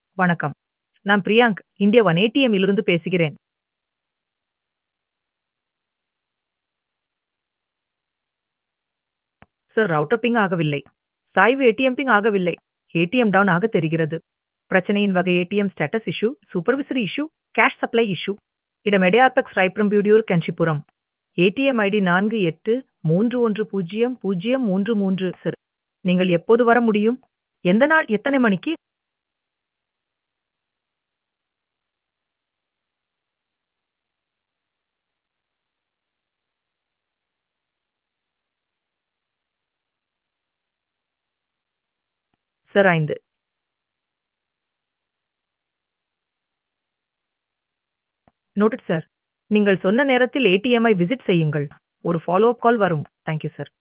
வணக்கம். நான் பிரியாங்க். India one ATM இலிருந்து பேசுகிறேன். சார் ரவுட்டர் பிங் ஆகவில்லை. சாய்வு ஏடிஎம் பிங் ஆகவில்லை. ஏடிஎம் டவுன் ஆக தெரிகிறது. பிரச்சனையின் வகை ATM status issue, supervisory issue, cash supply issue. இடம் எடையார்பெக்ஸ் ராய்பரம்பியூடியூர் காஞ்சிபுரம். ATM ID 48310033 sir. நீங்கள் எப்போது வர முடியும்? எந்த நாள் எத்தனை மணிக்கு? சார் 5. Noted sir. நீங்கள் சொன்ன நேரத்தில் ஏடிஎம் ஐ விசிட் செய்யுங்கள். ஒரு ஃபாலோ அப் கால் வரும். Thank you sir.